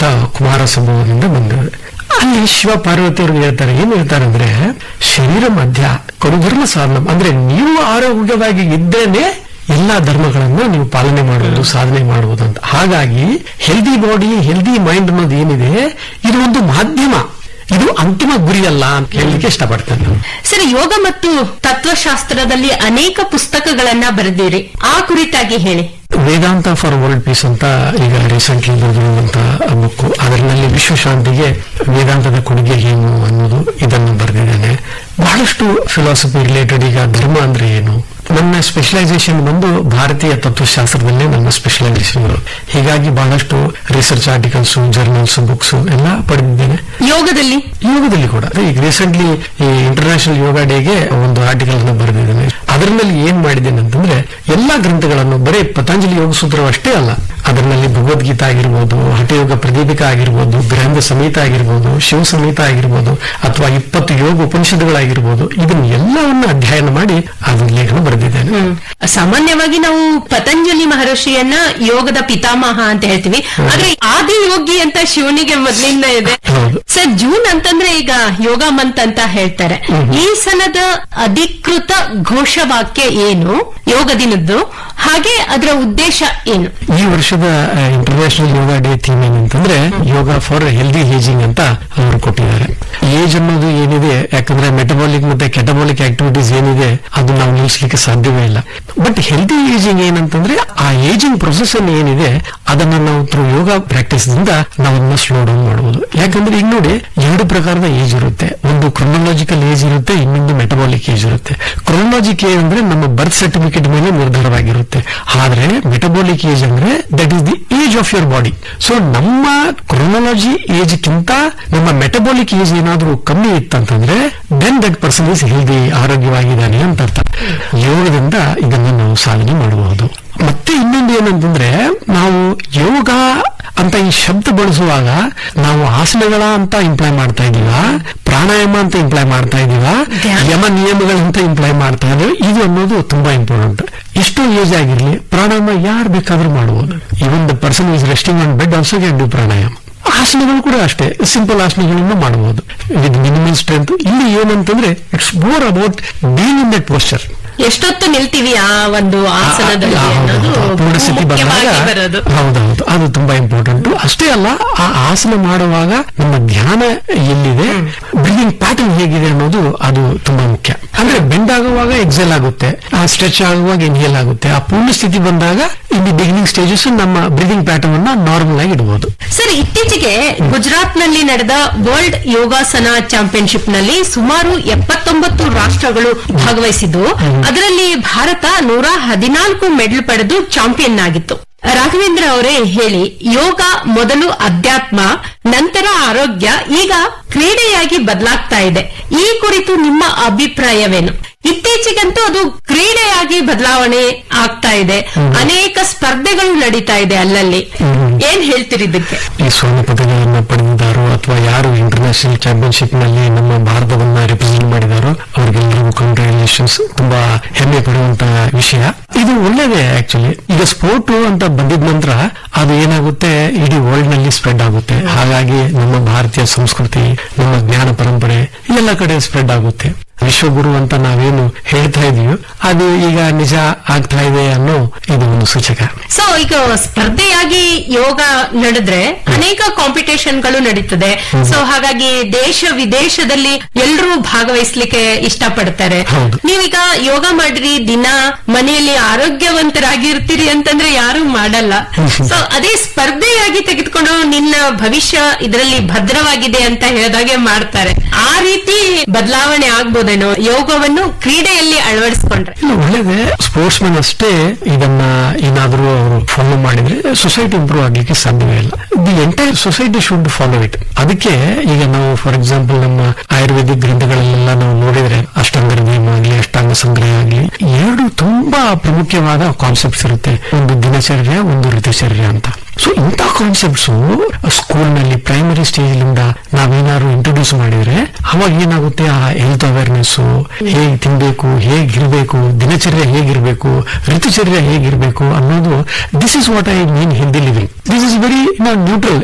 ತ- ಕುಮಾರ ಸಂಭವದಿಂದ ಬಂದಿದೆ ಅಲ್ಲಿ ಶಿವ ಪಾರ್ವತಿಯವರು ಹೇಳ್ತಾರೆ ಏನ್ ಹೇಳ್ತಾರೆ ಅಂದ್ರೆ ಶರೀರ ಮಧ್ಯ ಕರುಧರ್ಮ ಸಾಧನ ಅಂದ್ರೆ ನೀವು ಆರೋಗ್ಯವಾಗಿ ಇದ್ದೇನೆ ಎಲ್ಲಾ ಧರ್ಮಗಳನ್ನು ನೀವು ಪಾಲನೆ ಮಾಡುವುದು ಸಾಧನೆ ಮಾಡುವುದು ಅಂತ ಹಾಗಾಗಿ ಹೆಲ್ದಿ ಬಾಡಿ ಹೆಲ್ದಿ ಮೈಂಡ್ ಅನ್ನೋದು ಏನಿದೆ ಇದು ಒಂದು ಮಾಧ್ಯಮ ಇದು ಅಂತಿಮ ಗುರಿ ಅಲ್ಲ ಅಂತ ಹೇಳಲಿಕ್ಕೆ ಇಷ್ಟಪಡ್ತೇನೆ ನಾನು ಸರಿ ಯೋಗ ಮತ್ತು ತತ್ವಶಾಸ್ತ್ರದಲ್ಲಿ ಅನೇಕ ಪುಸ್ತಕಗಳನ್ನ ಬರೆದಿರಿ ಆ ಕುರಿತಾಗಿ ಹೇಳಿ ವೇದಾಂತ ಫಾರ್ ವರ್ಲ್ಡ್ ಪೀಸ್ ಅಂತ ಈಗ ರೀಸೆಂಟ್ಲಿ ಬರೆದಿರುವಂತ ಬುಕ್ ಅದರಲ್ಲಿ ವಿಶ್ವಶಾಂತಿಗೆ ವೇದಾಂತದ ಕೊಡುಗೆ ಏನು ಅನ್ನೋದು ಇದನ್ನು ಬರೆದಿದ್ದೇನೆ ಬಹಳಷ್ಟು ಫಿಲಾಸಫಿ ರಿಲೇಟೆಡ್ ಈಗ ಧರ್ಮ ಅಂದ್ರೆ ಏನು ನನ್ನ ಸ್ಪೆಷಲೈಸೇಷನ್ ಬಂದು ಭಾರತೀಯ ತತ್ವಶಾಸ್ತ್ರದಲ್ಲೇ ನನ್ನ ಸ್ಪೆಷಲೈಸೇಷನ್ ಹೀಗಾಗಿ ಬಹಳಷ್ಟು ರಿಸರ್ಚ್ ಆರ್ಟಿಕಲ್ಸ್ ಜರ್ನಲ್ಸ್ ಬುಕ್ಸ್ ಎಲ್ಲ ಪಡೆದಿದ್ದೇನೆ ಯೋಗದಲ್ಲಿ ಯೋಗದಲ್ಲಿ ಕೂಡ ಈಗ ರೀಸೆಂಟ್ಲಿ ಈ ಇಂಟರ್ನ್ಯಾಷನಲ್ ಯೋಗ ಡೇಗೆ ಒಂದು ಆರ್ಟಿಕಲ್ ಅನ್ನು ಬರೆದಿದ್ದೇನೆ ಅದರಲ್ಲಿ ಏನ್ ಮಾಡಿದ್ದೇನೆ ಅಂತಂದ್ರೆ ಎಲ್ಲಾ ಗ್ರಂಥಗಳನ್ನು ಬರೀ ಪತಂಜಲಿ ಯೋಗ ಸೂತ್ರ ಅಷ್ಟೇ ಅಲ್ಲ ಅದರಲ್ಲಿ ಭಗವದ್ಗೀತಾ ಆಗಿರ್ಬೋದು ಹಠಯೋಗ ಪ್ರದೀಪಿಕಾ ಆಗಿರ್ಬೋದು ಬೃಹಂದ ಸಮೇತ ಆಗಿರ್ಬೋದು ಶಿವ ಸಮೇತ ಆಗಿರ್ಬೋದು ಅಥವಾ ಇಪ್ಪತ್ತು ಯೋಗ ಉಪನಿಷತ್ತುಗಳಾಗಿರ್ಬೋದು ಇದನ್ನ ಎಲ್ಲವನ್ನ ಅಧ್ಯಯನ ಮಾಡಿ ಅದನ್ನ ಲೇಖನ ಬರೆದಿದ್ದೇನೆ ಹ್ಮ್. ಸಾಮಾನ್ಯವಾಗಿ ನಾವು ಪತಂಜಲಿ ಮಹರ್ಷಿಯನ್ನ ಯೋಗದ ಪಿತಾಮಹ ಅಂತ ಹೇಳ್ತೀವಿ ಆದ್ರೆ ಆದಿ ಯೋಗಿ ಅಂತ ಶಿವನಿಗೆ ಮೊದಲಿಂದ ಇದೆ ಹೌದು. ಸರ್ ಜೂನ್ ಅಂತಂದ್ರೆ ಈಗ ಯೋಗ ಮಂತ್ ಅಂತ ಹೇಳ್ತಾರೆ ಈ ಸಲದ ಅಧಿಕೃತ ಘೋಷವಾಕ್ಯ ಏನು ಯೋಗ ದಿನದ್ದು ಹಾಗೆ ಅದರ ಉದ್ದೇಶ ಏನು ಈ ವರ್ಷದ ಇಂಟರ್ನ್ಯಾಷನಲ್ ಯೋಗ ಡೇ ಥೀಮ್ ಏನಂತಂದ್ರೆ ಯೋಗ ಫಾರ್ ಹೆಲ್ದಿ ಏಜಿಂಗ್ ಅಂತ ಅವರು ಕೊಟ್ಟಿದ್ದಾರೆ ಏಜ್ ಅನ್ನೋದು ಏನಿದೆ ಯಾಕಂದ್ರೆ ಮೆಟಬಾಲಿಕ್ ಮತ್ತೆ ಕೆಟಬಾಲಿಕ್ ಆಕ್ಟಿವಿಟೀಸ್ ಏನಿದೆ ಅದು ನಾವು ನಿಲ್ಲಿಸಲಿಕ್ಕೆ ಸಾಧ್ಯವೇ ಇಲ್ಲ ಬಟ್ ಹೆಲ್ದಿ ಏಜಿಂಗ್ ಏನಂತಂದ್ರೆ ಆ ಏಜಿಂಗ್ ಪ್ರೊಸೆಸ್ ಅನ್ನು ಏನಿದೆ ಅದನ್ನ ನಾವು ಥ್ರೂ ಯೋಗ ಪ್ರಾಕ್ಟೀಸ್ ದಿಂದ ನಾವನ್ನ ಸ್ಲೋ ಡೌನ್ ಮಾಡಬಹುದು ಯಾಕಂದ್ರೆ ಈಗ ನೋಡಿ ಎರಡು ಪ್ರಕಾರದ ಏಜ್ ಇರುತ್ತೆ ಒಂದು ಕ್ರೊನಾಲಜಿಕಲ್ ಏಜ್ ಇರುತ್ತೆ ಇನ್ನೊಂದು ಮೆಟಬಾಲಿಕ್ ಏಜ್ ಇರುತ್ತೆ ಕ್ರೊನಾಲಜಿಕ್ ಏಜ್ ಅಂದ್ರೆ ನಮ್ಮ ಬರ್ತ್ ಸರ್ಟಿಫಿಕೇಟ್ ಮೇಲೆ ನಿರ್ಧಾರವಾಗಿರುತ್ತೆ ಆದ್ರೆ ಮೆಟಬಾಲಿಕ್ ಏಜ್ ಅಂದ್ರೆ that is the age of your body so ನಮ್ಮ ಕ್ರೊನಾಲಜಿ ಏಜ್ ಕಿಂತ ನಮ್ಮ ಮೆಟಬಾಲಿಕ್ ಏಜ್ ಏನಾದ್ರೂ ಕಮ್ಮಿ ಇತ್ತಂತಂದ್ರೆ then that person is healthy ಆರೋಗ್ಯವಾಗಿದ್ದಾನೆ ಅಂತ ಅರ್ಥ ಯೋಗದಿಂದ ಇದನ್ನು ನಾವು ಸಾಧನೆ ಮಾಡಬಹುದು ಮತ್ತೆ ಇನ್ನೊಂದು ಏನಂತಂದ್ರೆ ನಾವು ಯೋಗ ಅಂತ ಈ ಶಬ್ದ ಬಳಸುವಾಗ ನಾವು ಆಸನಗಳ ಅಂತ ಇಂಪ್ಲೈ ಮಾಡ್ತಾ ಇದೀವ ಪ್ರಾಣಾಯಾಮ ಅಂತ ಇಂಪ್ಲೈ ಮಾಡ್ತಾ ಇದೀವ ಯಮ ನಿಯಮಗಳಂತ ಇಂಪ್ಲೈ ಮಾಡ್ತಾ ಇದೀವಿ ಇದು ಅನ್ನೋದು ತುಂಬಾ ಇಂಪಾರ್ಟೆಂಟ್ ಎಷ್ಟೋ ಏಜ್ ಆಗಿರ್ಲಿ ಪ್ರಾಣಾಯಾಮ ಯಾರು ಬೇಕಾದ್ರೂ ಮಾಡಬಹುದು even the person is resting on bed also can do pranayama ಆಸನಗಳು ಕೂಡ ಅಷ್ಟೇ ಸಿಂಪಲ್ ಆಸನಗಳನ್ನು ಮಾಡಬಹುದು ವಿತ್ ಮಿನಿಮಲ್ ಸ್ಟ್ರೆಂತ್ ಇಲ್ಲಿ ಏನಂತಂದ್ರೆ it's more about being in that posture ಎಷ್ಟೊತ್ತು ನಿಲ್ತೀವಿ ಆ ಒಂದು ಆಸನದಲ್ಲಿ ಆ, ಹೌದು, ಅನ್ನೋದು ಹೌದು. ಪೂರ್ಣ ಸ್ಥಿತಿ ಬಂದಾಗ ಮುಖ್ಯವಾಗಿ ಬರೋದು ಹೌದೌದು ಅದು ತುಂಬಾ ಇಂಪಾರ್ಟೆಂಟ್ ಅಷ್ಟೇ ಅಲ್ಲ ಆ ಆಸನ ಮಾಡುವಾಗ ನಮ್ಮ ಧ್ಯಾನ ಎಲ್ಲಿದೆ ಬ್ರೀದಿಂಗ್ ಪ್ಯಾಟರ್ನ್ ಹೇಗಿದೆ ಅನ್ನೋದು ಅದು ತುಂಬಾ ಮುಖ್ಯ ಅಂದ್ರೆ ಬೆಂಡ್ ಆಗುವಾಗ ಎಕ್ಸೆಲ್ ಆಗುತ್ತೆ ಆ ಸ್ಟ್ರೆಚ್ ಆಗುವಾಗ ಇನ್ಹೇಲ್ ಆಗುತ್ತೆ ಆ ಪೂರ್ಣ ಸ್ಥಿತಿ ಬಂದಾಗ ಇನ್ ದಿ ಬಿಗಿನಿಂಗ್ ಸ್ಟೇಜಸ್ ನಮ್ಮ ಬ್ರೀದಿಂಗ್ ಪ್ಯಾಟರ್ನ್ ಅನ್ನ ನಾರ್ಮಲ್ ಆಗಿ ಇಡಬಹುದು ಸರ್ ಇತ್ತೀಚೆಗೆ ಗುಜರಾತ್ ನಲ್ಲಿ ನಡೆದ ವರ್ಲ್ಡ್ ಯೋಗಾಸನ ಚಾಂಪಿಯನ್ಶಿಪ್ ನಲ್ಲಿ ಸುಮಾರು ಎಪ್ಪತ್ತೊಂಬತ್ತು ರಾಷ್ಟ್ರಗಳು ಭಾಗವಹಿಸಿದ್ದು ಅದರಲ್ಲಿ ಭಾರತ ನೂರ ಹದಿನಾಲ್ಕು ಮೆಡಲ್ ಪಡೆದು ಚಾಂಪಿಯನ್ ಆಗಿತ್ತು ರಾಘವೇಂದ್ರ ಅವರೇ ಹೇಳಿ ಯೋಗ ಮೊದಲು ಅಧ್ಯಾತ್ಮ ನಂತರ ಆರೋಗ್ಯ ಈಗ ಕ್ರೀಡೆಯಾಗಿ ಬದಲಾಗ್ತಾ ಇದೆ ಈ ಕುರಿತು ನಿಮ್ಮ ಅಭಿಪ್ರಾಯವೇನು ಇತ್ತೀಚೆಗಂತೂ ಅದು ಕ್ರೀಡೆಯಾಗಿ ಬದಲಾವಣೆ ಆಗ್ತಾ ಇದೆ ಅನೇಕ ಸ್ಪರ್ಧೆಗಳು ನಡೀತಾ ಇದೆ ಅಲ್ಲಲ್ಲಿ ಏನ್ ಹೇಳ್ತೀರಿ ಇದಕ್ಕೆ ಈ ಸ್ವರ್ಣ ಪದಕಗಳನ್ನ ಪಡೆದಿದ್ದಾರೋ ಅಥವಾ ಯಾರು ಇಂಟರ್ನ್ಯಾಷನಲ್ ಚಾಂಪಿಯನ್ಶಿಪ್ ನಲ್ಲಿ ನಮ್ಮ ಭಾರತವನ್ನ ರಿಪ್ರೆಸೆಂಟ್ ಮಾಡಿದಾರೋ ಅವ್ರಿಗೆಲ್ಲರಿಗೂ ಕಂಗ್ರಾಚುಲೇಷನ್ಸ್ ತುಂಬಾ ಹೆಮ್ಮೆ ಪಡುವಂತ ವಿಷಯ ಇದು ಒಳ್ಳೇದೇ ಆಕ್ಚುಲಿ ಈಗ ಸ್ಪೋರ್ಟ್ ಅಂತ ಬಂದಿದ ನಂತರ ಅದು ಏನಾಗುತ್ತೆ ಇಡೀ ವರ್ಲ್ಡ್ ನಲ್ಲಿ ಸ್ಪ್ರೆಡ್ ಆಗುತ್ತೆ ಹಾಗಾಗಿ ನಮ್ಮ ಭಾರತೀಯ ಸಂಸ್ಕೃತಿ ನಮ್ಮ ಜ್ಞಾನ ಪರಂಪರೆ ಎಲ್ಲ ಕಡೆ ಸ್ಪ್ರೆಡ್ ಆಗುತ್ತೆ ವಿಶ್ವಗುರು ಅಂತ ನಾವೇನು ಹೇಳ್ತಾ ಇದೀವಿ ಅದು ಈಗ ನಿಜ ಆಗ್ತಾ ಇದೆ ಅನ್ನೋ ಇದು ಒಂದು ಸೂಚಕ ಸೊ ಈಗ ಸ್ಪರ್ಧೆಯಾಗಿ ಯೋಗ ನಡೆದ್ರೆ ಅನೇಕ ಕಾಂಪಿಟೇಷನ್ಗಳು ನಡೀತದೆ ಸೊ ಹಾಗಾಗಿ ದೇಶ ವಿದೇಶದಲ್ಲಿ ಎಲ್ಲರೂ ಭಾಗವಹಿಸ್ಲಿಕ್ಕೆ ಇಷ್ಟಪಡ್ತಾರೆ ಹೌದು. ನೀವೀಗ ಯೋಗ ಮಾಡಿರಿ ದಿನ ಮನೆಯಲ್ಲಿ ಆರೋಗ್ಯವಂತರಾಗಿರ್ತೀರಿ ಅಂತಂದ್ರೆ ಯಾರು ಮಾಡಲ್ಲ ಸೊ ಅದೇ ಸ್ಪರ್ಧೆಯಾಗಿ ತೆಗೆದುಕೊಂಡು ನಿನ್ನ ಭವಿಷ್ಯ ಇದರಲ್ಲಿ ಭದ್ರವಾಗಿದೆ ಅಂತ ಹೇಳಿದಾಗೆ ಮಾಡ್ತಾರೆ ಆ ರೀತಿ ಬದಲಾವಣೆ ಆಗ್ಬೋದೇನೋ ಯೋಗವನ್ನು ಕ್ರೀಡೆಯಲ್ಲಿ ಅಳವಡಿಸ್ಕೊಂಡ್ರೆ ಇಲ್ಲ ಒಳ್ಳೇದೇ ಸ್ಪೋರ್ಟ್ಸ್ ಮ್ಯಾನ್ ಅಷ್ಟೇ ಇದನ್ನ ಏನಾದರೂ ಅವರು ಫಾಲೋ ಮಾಡಿದ್ರೆ ಸೊಸೈಟಿ ಇಂಪ್ರೂವ್ ಆಗ್ಲಿಕ್ಕೆ ಸಾಧ್ಯವೇ ಇಲ್ಲ the entire society should follow it ಅದಕ್ಕೆ ಈಗ ನಾವು ಫಾರ್ ಎಕ್ಸಾಂಪಲ್ ನಮ್ಮ ಆಯುರ್ವೇದಿಕ್ ಗ್ರಂಥಗಳಲ್ಲೆಲ್ಲ ನಾವು ನೋಡಿದ್ರೆ ಅಷ್ಟಾಂಗ ನಿಯಮ ಆಗಲಿ ಅಷ್ಟಾಂಗ ಸಂಗ್ರಹ ಆಗಲಿ ಎರಡು ತುಂಬಾ ಪ್ರಮುಖವಾದ ಕಾನ್ಸೆಪ್ಟ್ಸ್ ಇರುತ್ತೆ ಒಂದು ದಿನಚರ್ಯ ಒಂದು ಋತುಚರ್ಯ ಅಂತ ಸೊ ಇಂಥ ಕಾನ್ಸೆಪ್ಟ್ಸ್ ಸ್ಕೂಲ್ ನಲ್ಲಿ ಪ್ರೈಮರಿ ಸ್ಟೇಜ್ ಲಿಂದ ನಾವೇನಾದ್ರು ಇಂಟ್ರೊಡ್ಯೂಸ್ ಮಾಡಿದ್ರೆ ಅವಾಗ ಏನಾಗುತ್ತೆ ಆ ಹೆಲ್ತ್ ಅವೇರ್ನೆಸ್ ಹೇಗ್ ತಿನ್ಬೇಕು ಹೇಗಿರ್ಬೇಕು ದಿನಚರ್ಯ ಹೇಗಿರ್ಬೇಕು ಋತುಚರ್ಯ ಹೇಗಿರ್ಬೇಕು ಅನ್ನೋದು this is what I mean healthy living this is very neutral